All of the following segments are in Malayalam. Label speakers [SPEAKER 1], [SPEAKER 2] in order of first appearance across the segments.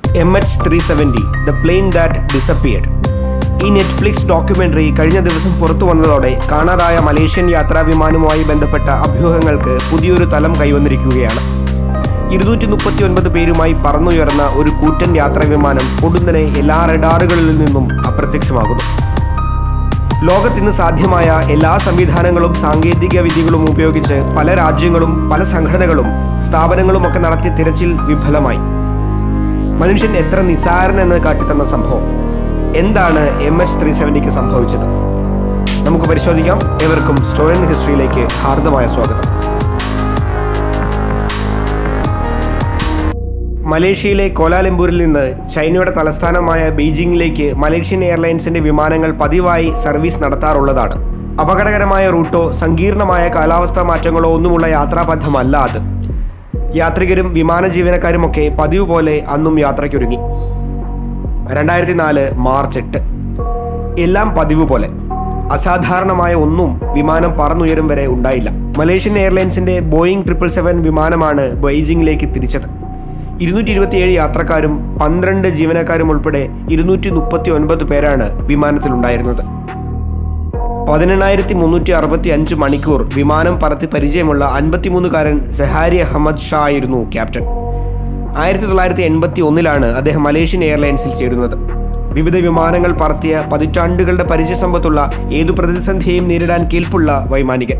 [SPEAKER 1] M H three seventy the plane that disappeared ഈ നെറ്റ്ഫ്ലിക്സ് ഡോക്യുമെന്ററി കഴിഞ്ഞ ദിവസം പുറത്തു വന്നതോടെ കാണാതായ മലേഷ്യൻ യാത്രാ വിമാനവുമായി ബന്ധപ്പെട്ട അഭ്യൂഹങ്ങൾക്ക് പുതിയൊരു തലം കൈവന്നിരിക്കുകയാണ് ഇരുന്നൂറ്റി മുപ്പത്തി ഒൻപത് പേരുമായി പറന്നുയർന്ന ഒരു കൂറ്റൻ യാത്രാ വിമാനം പൊടുന്നനെ എല്ലാ റഡാറുകളിൽ നിന്നും അപ്രത്യക്ഷമാകുന്നു ലോകത്തിന്ന് സാധ്യമായ എല്ലാ സംവിധാനങ്ങളും സാങ്കേതിക വിദ്യകളും ഉപയോഗിച്ച് പല രാജ്യങ്ങളും പല സംഘടനകളും സ്ഥാപനങ്ങളും ഒക്കെ നടത്തിയ തിരച്ചിൽ വിഫലമായി മനുഷ്യൻ എത്ര നിസ്സാരനെന്ന് കാട്ടിത്തന്ന സംഭവം എന്താണ് എം എച്ച് ത്രീ സെവൻറ്റിക്ക് സംഭവിച്ചത് നമുക്ക് പരിശോധിക്കാം ഏവർക്കും സ്റ്റോറി ഹിസ്റ്ററിയിലേക്ക് ഹാർദമായ സ്വാഗതം മലേഷ്യയിലെ കോലാലംപൂരിൽ നിന്ന് ചൈനയുടെ തലസ്ഥാനമായ ബീജിംഗിലേക്ക് മലേഷ്യൻ എയർലൈൻസിന്റെ വിമാനങ്ങൾ പതിവായി സർവീസ് നടത്താറുള്ളതാണ് അപകടകരമായ റൂട്ടോ സങ്കീർണമായ കാലാവസ്ഥാ മാറ്റങ്ങളോ ഒന്നുമുള്ള യാത്രാപഥമല്ല അത് യാത്രികരും വിമാന ജീവനക്കാരുമൊക്കെ പതിവ് പോലെ അന്നും യാത്രയ്ക്കൊരുങ്ങി രണ്ടായിരത്തി നാല് മാർച്ച് എട്ട് എല്ലാം പതിവ് പോലെ അസാധാരണമായ ഒന്നും വിമാനം പറന്നുയരും വരെ ഉണ്ടായില്ല മലേഷ്യൻ എയർലൈൻസിന്റെ ബോയിങ് ട്രിപ്പിൾ സെവൻ വിമാനമാണ് ബെയ്ജിംഗിലേക്ക് തിരിച്ചത് ഇരുന്നൂറ്റി ഇരുപത്തിയേഴ് യാത്രക്കാരും പന്ത്രണ്ട് ജീവനക്കാരും ഉൾപ്പെടെ ഇരുന്നൂറ്റി മുപ്പത്തി ഒൻപത് പേരാണ് വിമാനത്തിലുണ്ടായിരുന്നത് പതിനെണ്ണായിരത്തി മുന്നൂറ്റി അറുപത്തി അഞ്ച് മണിക്കൂർ വിമാനം പറത്തി പരിചയമുള്ള അൻപത്തിമൂന്നുകാരൻ സഹാരി അഹമ്മദ് ഷാ ആയിരുന്നു ക്യാപ്റ്റൻ ആയിരത്തി തൊള്ളായിരത്തി എൺപത്തി ഒന്നിലാണ് അദ്ദേഹം മലേഷ്യൻ എയർലൈൻസിൽ ചേരുന്നത് വിവിധ വിമാനങ്ങൾ പറത്തിയ പതിറ്റാണ്ടുകളുടെ പരിചയസമ്പത്തുള്ള ഏതു പ്രതിസന്ധിയെയും നേരിടാൻ കേൾപ്പുള്ള വൈമാനികൻ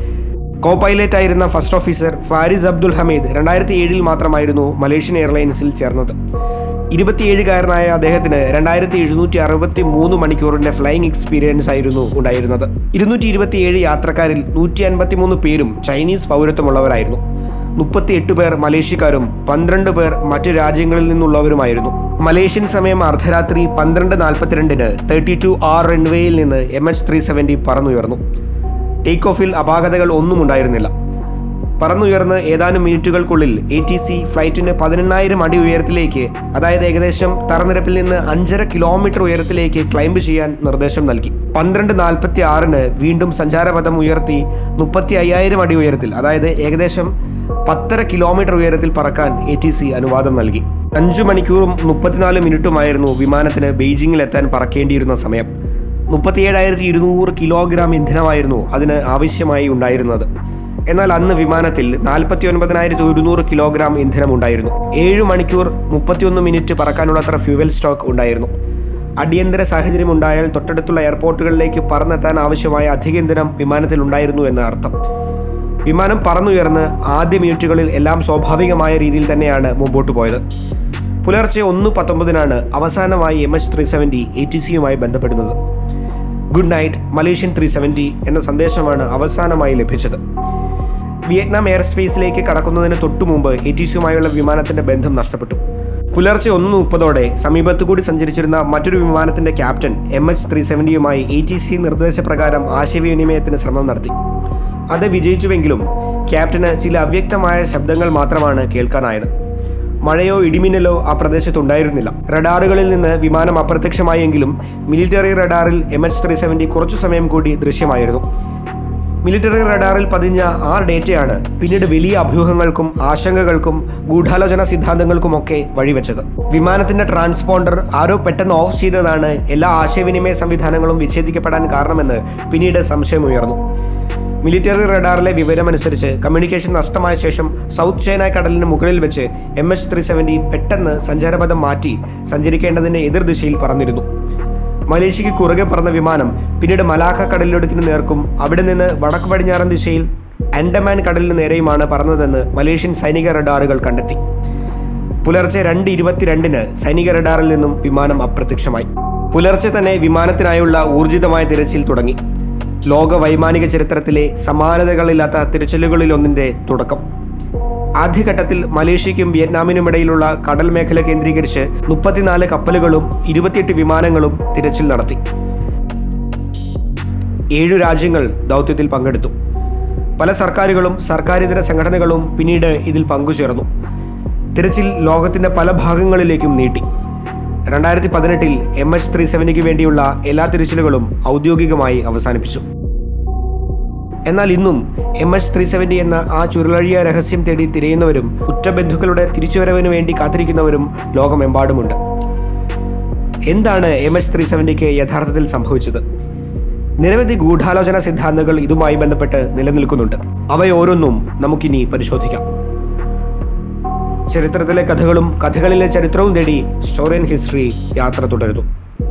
[SPEAKER 1] കോ പൈലറ്റ് ആയിരുന്ന first officer Faris Abdul Hamid രണ്ടായിരത്തി ഏഴിൽ മാത്രമായിരുന്നു മലേഷ്യൻ എയർലൈൻസിൽ ചേർന്നത് ഇരുപത്തിയേഴുകാരനായ അദ്ദേഹത്തിന് രണ്ടായിരത്തി എഴുന്നൂറ്റി അറുപത്തി മൂന്ന് മണിക്കൂറിന്റെ ഫ്ലൈയിങ് എക്സ്പീരിയൻസ് ആയിരുന്നു ഉണ്ടായിരുന്നത് ഇരുന്നൂറ്റി ഇരുപത്തിയേഴ് യാത്രക്കാരിൽ നൂറ്റി അൻപത്തി മൂന്ന് പേരും ചൈനീസ് പൗരത്വമുള്ളവരായിരുന്നു മുപ്പത്തിയെട്ട് പേർ മലേഷ്യക്കാരും പന്ത്രണ്ട് പേർ മറ്റു രാജ്യങ്ങളിൽ നിന്നുള്ളവരുമായിരുന്നു മലേഷ്യൻ സമയം അർദ്ധരാത്രി പന്ത്രണ്ട് നാൽപ്പത്തിരണ്ടിന് തേർട്ടി ടു ആർ റൺവേയിൽ നിന്ന് എം എച്ച് ത്രീ സെവൻറ്റി പറന്നുയർന്നു ടേക്ക് ഓഫിൽ അപാകതകൾ ഒന്നും ഉണ്ടായിരുന്നില്ല പറന്നുയർന്ന് ഏതാനും മിനിറ്റുകൾക്കുള്ളിൽ എ ടി സി ഫ്ലൈറ്റിന് പതിനെണ്ണായിരം അടി ഉയരത്തിലേക്ക് അതായത് ഏകദേശം തറനിരപ്പിൽ നിന്ന് അഞ്ചര കിലോമീറ്റർ ഉയരത്തിലേക്ക് ക്ലൈംബ് ചെയ്യാൻ നിർദ്ദേശം നൽകി പന്ത്രണ്ട് നാൽപ്പത്തി ആറിന് വീണ്ടും സഞ്ചാരപഥം ഉയർത്തി മുപ്പത്തി അയ്യായിരം അടി ഉയരത്തിൽ അതായത് ഏകദേശം പത്തര കിലോമീറ്റർ ഉയരത്തിൽ പറക്കാൻ എ ടി സി അനുവാദം നൽകി അഞ്ചു മണിക്കൂറും മുപ്പത്തിനാല് മിനിറ്റുമായിരുന്നു വിമാനത്തിന് ബെയ്ജിങ്ങിൽ എത്താൻ പറക്കേണ്ടിയിരുന്ന സമയം മുപ്പത്തിയേഴായിരത്തി ഇരുന്നൂറ് കിലോഗ്രാം ഇന്ധനമായിരുന്നു അതിന് ആവശ്യമായി ഉണ്ടായിരുന്നത് എന്നാൽ അന്ന് വിമാനത്തിൽ നാൽപ്പത്തി ഒൻപതിനായിരത്തി ഒരുന്നൂറ് കിലോഗ്രാം ഇന്ധനം ഉണ്ടായിരുന്നു ഏഴ് മണിക്കൂർ മുപ്പത്തിയൊന്ന് മിനിറ്റ് പറക്കാനുള്ളത്ര ഫ്യൂവൽ സ്റ്റോക്ക് ഉണ്ടായിരുന്നു അടിയന്തര സാഹചര്യം ഉണ്ടായാൽ തൊട്ടടുത്തുള്ള എയർപോർട്ടുകളിലേക്ക് പറന്നെത്താൻ ആവശ്യമായ അധിക ഇന്ധനം വിമാനത്തിൽ ഉണ്ടായിരുന്നു എന്ന് അർത്ഥം വിമാനം പറന്നുയർന്ന് ആദ്യ മിനിറ്റുകളിൽ എല്ലാം സ്വാഭാവികമായ രീതിയിൽ തന്നെയാണ് മുമ്പോട്ട് പോയത് പുലർച്ചെ ഒന്ന് പത്തൊമ്പതിനാണ് അവസാനമായി M H three seventy A T സിയുമായി ബന്ധപ്പെടുന്നത് good night Malaysian three seventy എന്ന സന്ദേശമാണ് അവസാനമായി ലഭിച്ചത് വിയറ്റ്നാം എയർ സ്പേസിലേക്ക് കടക്കുന്നതിന് തൊട്ടു മുമ്പ് എ ടി സിയുമായുള്ള വിമാനത്തിന്റെ ബന്ധം നഷ്ടപ്പെട്ടു പുലർച്ചെ ഒന്ന് മുപ്പതോടെ സമീപത്തു കൂടി സഞ്ചരിച്ചിരുന്ന മറ്റൊരു വിമാനത്തിന്റെ ക്യാപ്റ്റൻ എം എച്ച് ത്രീ സെവൻറ്റിയുമായി എ ടി സി നിർദ്ദേശപ്രകാരം ആശയവിനിമയത്തിന് ശ്രമം നടത്തി അത് വിജയിച്ചുവെങ്കിലും ക്യാപ്റ്റന് ചില അവ്യക്തമായ ശബ്ദങ്ങൾ മാത്രമാണ് കേൾക്കാനായത് മഴയോ ഇടിമിന്നലോ ആ പ്രദേശത്തുണ്ടായിരുന്നില്ല റഡാറുകളിൽ നിന്ന് വിമാനം അപ്രത്യക്ഷമായെങ്കിലും മിലിറ്ററി റഡാറിൽ എം എച്ച് ത്രീ സെവൻറ്റി കുറച്ചു സമയം കൂടി ദൃശ്യമായിരുന്നു മിലിറ്ററി റഡാറിൽ പതിഞ്ഞ ആ ഡേറ്റയാണ് പിന്നീട് വലിയ അഭ്യൂഹങ്ങൾക്കും ആശങ്കകൾക്കും ഗൂഢാലോചന സിദ്ധാന്തങ്ങൾക്കുമൊക്കെ വഴിവെച്ചത് വിമാനത്തിന്റെ ട്രാൻസ്പോണ്ടർ ആരോ പെട്ടെന്ന് ഓഫ് ചെയ്തതാണ് എല്ലാ ആശയവിനിമയ സംവിധാനങ്ങളും വിച്ഛേദിക്കപ്പെടാൻ കാരണമെന്ന് പിന്നീട് സംശയമുയർന്നു മിലിറ്ററി റഡാറിലെ വിവരമനുസരിച്ച് കമ്മ്യൂണിക്കേഷൻ നഷ്ടമായ ശേഷം സൗത്ത് ചൈന കടലിന് മുകളിൽ വെച്ച് എം എച്ച് ത്രീ സെവൻറ്റി പെട്ടെന്ന് സഞ്ചാരപഥം മാറ്റി സഞ്ചരിക്കേണ്ടതിന്റെ എതിർദിശയിൽ പറന്നിരുന്നു മലേഷ്യയ്ക്ക് കുറുകെ പറന്ന വിമാനം പിന്നീട് മലാഖ കടലിടുക്കിന് നേർക്കും അവിടെ നിന്ന് വടക്കു പടിഞ്ഞാറൻ ദിശയിൽ ആൻഡമാൻ കടലിന് നേരെയുമാണ് പറന്നതെന്ന് മലേഷ്യൻ സൈനിക റഡാറുകൾ കണ്ടെത്തി പുലർച്ചെ രണ്ട് ഇരുപത്തിരണ്ടിന് സൈനിക റഡാറിൽ നിന്നും വിമാനം അപ്രത്യക്ഷമായി പുലർച്ചെ തന്നെ വിമാനത്തിനായുള്ള ഊർജിതമായ തിരച്ചിൽ തുടങ്ങി ലോക വൈമാനിക ചരിത്രത്തിലെ സമാനതകളില്ലാത്ത തിരച്ചിലുകളിലൊന്നിന്റെ തുടക്കം ആദ്യഘട്ടത്തിൽ മലേഷ്യയ്ക്കും വിയറ്റ്നാമിനുമിടയിലുള്ള കടൽ മേഖല കേന്ദ്രീകരിച്ച് മുപ്പത്തിനാല് കപ്പലുകളും ഇരുപത്തിയെട്ട് വിമാനങ്ങളും തിരച്ചിൽ നടത്തി ഏഴു രാജ്യങ്ങൾ ദൗത്യത്തിൽ പങ്കെടുത്തു പല സർക്കാരുകളും സർക്കാരിതര സംഘടനകളും പിന്നീട് ഇതിൽ പങ്കുചേർന്നു തിരച്ചിൽ ലോകത്തിന്റെ പല ഭാഗങ്ങളിലേക്കും നീട്ടി രണ്ടായിരത്തി പതിനെട്ടിൽ എം എച്ച് ത്രീ സെവൻറ്റിക്ക് വേണ്ടിയുള്ള എല്ലാ തിരച്ചിലുകളും ഔദ്യോഗികമായി അവസാനിപ്പിച്ചു എന്നാൽ ഇന്നും എം എച്ച് ത്രീ സെവൻറ്റി എന്ന ആ ചുരുളഴിയ രഹസ്യം തേടി തിരയുന്നവരും ഉറ്റബന്ധുക്കളുടെ തിരിച്ചുവരവിന് വേണ്ടി കാത്തിരിക്കുന്നവരും ലോകമെമ്പാടുമുണ്ട് എന്താണ് എം എച്ച് ത്രീ സെവൻറ്റിക്ക് യഥാർത്ഥത്തിൽ സംഭവിച്ചത് നിരവധി ഗൂഢാലോചന സിദ്ധാന്തങ്ങൾ ഇതുമായി ബന്ധപ്പെട്ട് നിലനിൽക്കുന്നുണ്ട് അവയോരോന്നും നമുക്കിനി പരിശോധിക്കാം ചരിത്രത്തിലെ കഥകളും കഥകളിലെ ചരിത്രവും തേടി സ്റ്റോറി ആൻഡ് ഹിസ്റ്ററി യാത്ര തുടരുന്നു